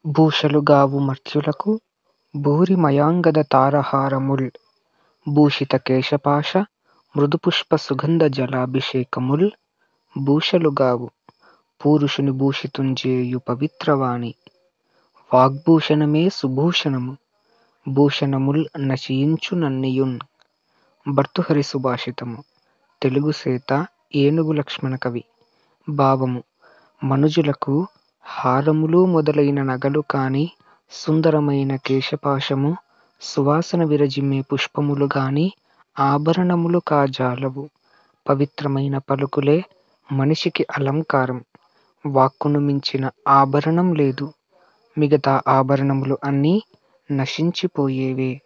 భూషలుగావు మర్త్యులకు భూరిమయాంగద తారహారముల్ భూషిత కేశపాశ మృదుపుష్ప సుగంధ జలాభిషేకముల్ భూషలుగావు పూరుషుని భూషితుంజేయు పవిత్రవాణి వాగ్భూషణమే సుభూషణము భూషణముల్ నశియించునన్నియున్ భర్తృహరి సుభాషితము తెలుగు సేత ఏనుగు లక్ష్మణ కవి భావము మనుజులకు హారములు మొదలైన నగలు కాని సుందరమైన కేశపాశము సువాసన విరజిమ్మే పుష్పములు గాని ఆభరణములు కాజాలవు పవిత్రమైన పలుకులే మనిషికి అలంకారం వాక్కును మించిన ఆభరణం లేదు మిగతా ఆభరణములు అన్నీ నశించిపోయేవే